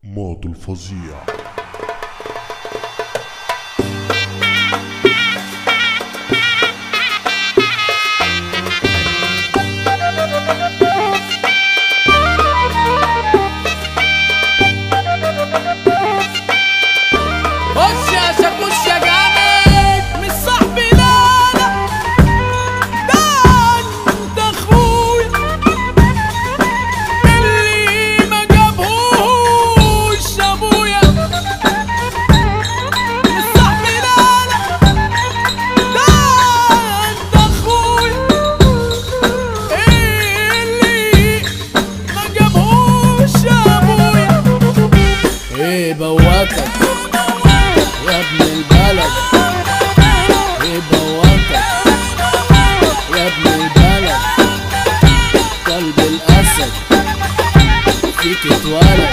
ماضي الفظيع خش يا شاكوش يا جامد مش صاحبي لا لا ده انت اخويا اللي ما جابهوش ابويا مش صاحبي لا لا ده انت اخويا اللي ما جابهوش ابويا ايه بواتك يا ابن البلد ايه بواتك يا ابن البلد قلب الاسد فيك اتولد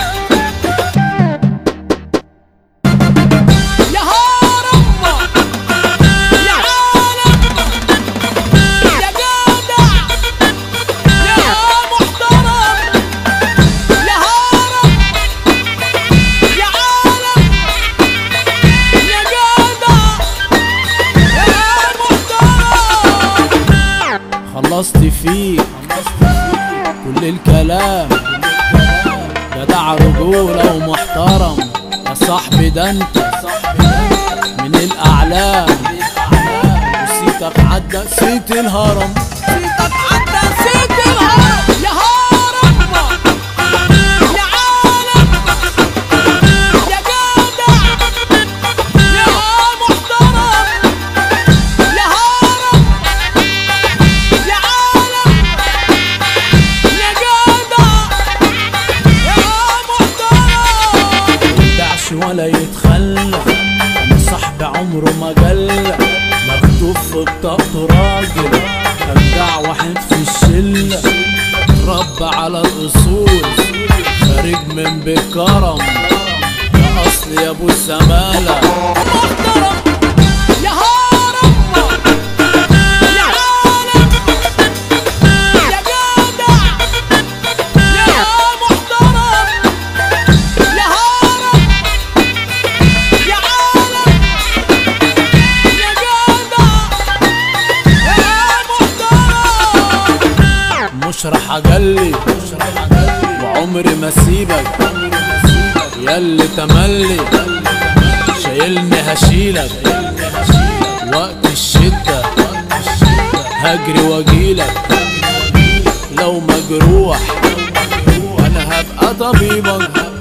يا هرم يا عالم يا جدع يا محترم يا هرم يا عالم يا جدع يا محترم خلصت فيك كل الكلام جدع رجولة ومحترم يا صاحبي ده انت من الأعلام وسيتك عدى سيت الهرم سيتك عدى سيت الهرم يا هرم يا عالم يا جدع يا محترم يا هرم يا عالم يا جدع يا محترم يدعش ولا يتخلى انا صاحب عمره ما جلى مكتوب في بطاقته راجل ابدع واحد في الشله رب على الاصول خارج من بكرم يا اصل يا ابو الزماله محترم يا هرم يا عالم يا جدع يا محترم يا هرم يا عالم يا جدع يا محترم مش راح اجلي وعمري ما اسيبك ياللي تملي شايلني هشيلك وقت الشدة هجري واجيلك لو مجروح انا هبقى طبيبك